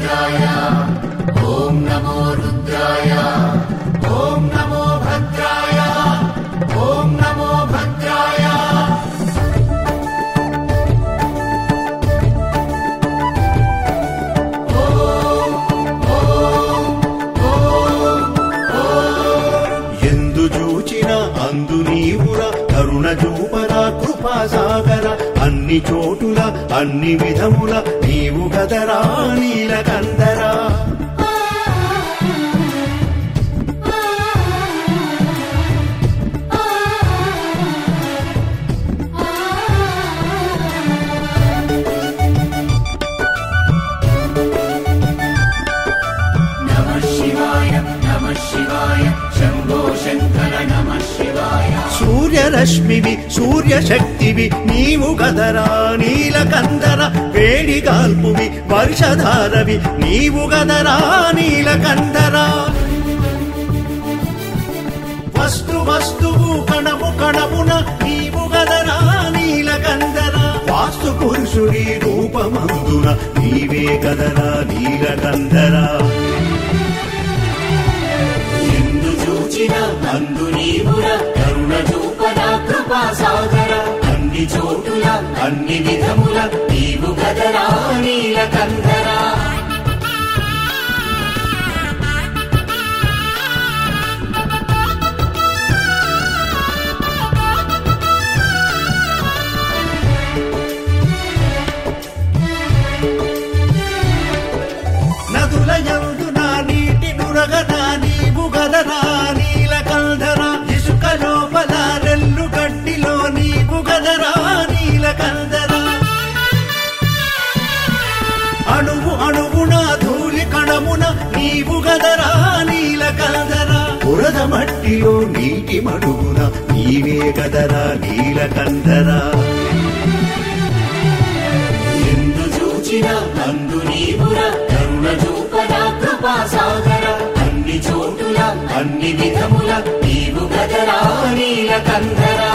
रुद्राय ॐ नमो रुद्राय ॐ नमो भद्राय ॐ नमो भद्राय ఎందు చూచిన అందు నీవుర కరుణ చూపర కృపా సాగర అన్ని చోటుల అన్ని విధముల నీవు గదరా నీలకందరా नमः शिवाय नमः शिवाय शम्भो शङ्कर नमः शिवाय సూర్యరశ్మివి సూర్యశక్తివి నీవు గదరా నీలకందర వేడిగాల్పువి వర్షధారవి నీవు గదరా నీలకందరా వస్తు వస్తువు కణము కణమున నీవు గదరా నీలకందర వాస్తు పురుషుడి రూపమందున నీవే గదరా నీలకందరా ఎందు చూచిన అందు నీవుర కరుణ చూపన కృపా సాగర అన్ని చోటుల అన్ని విధముల నీవు గదరా నీలకందరా నదుల యందున నీటి నురగన నీవు గదరా నీలకందర ఇసుక లోపల రెల్లు గడ్డిలో నీవు గదరా నీలకందర అణువు అణువున ధూళి కణమున నీవు గదరా నీలకందర బురద మట్టిలో నీటి మడుగున నీవే గదరా నీలకందరా ఎందు చూచిన అందు నీవుర కరుణ చూపన కృపా సాగర అన్ని చోటుల అన్ని విధముల నీవు గదరా నీలకందరా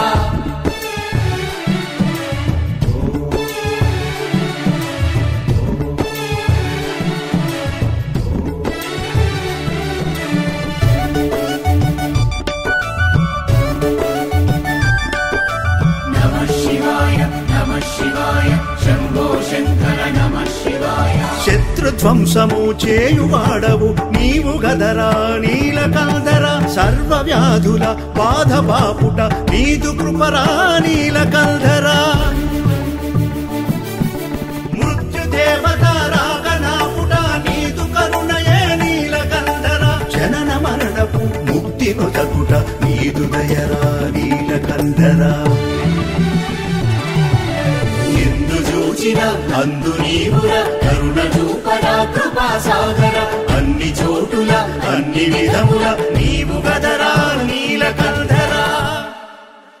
నమः శివాయ నమः శివాయ శంభో శంకర నమः శివాయ శత్రుధ్వంసము చేయువాడవు నీవు గదరా నీలకందర సర్వ వ్యాధుల బాధ బాపుట నీదు కృపరా నీలకందర మృత్యుదేవత రాగనాపుట నీదు కరుణయే నీలకందర జనన మరణపు ముక్తి నొదగుట నీదు దయరా నీలకందరా ఎందు చూచిన అందు నీవుర కరుణ చూపన కృపా సాగర అన్ని చోటుల అన్ని విధముల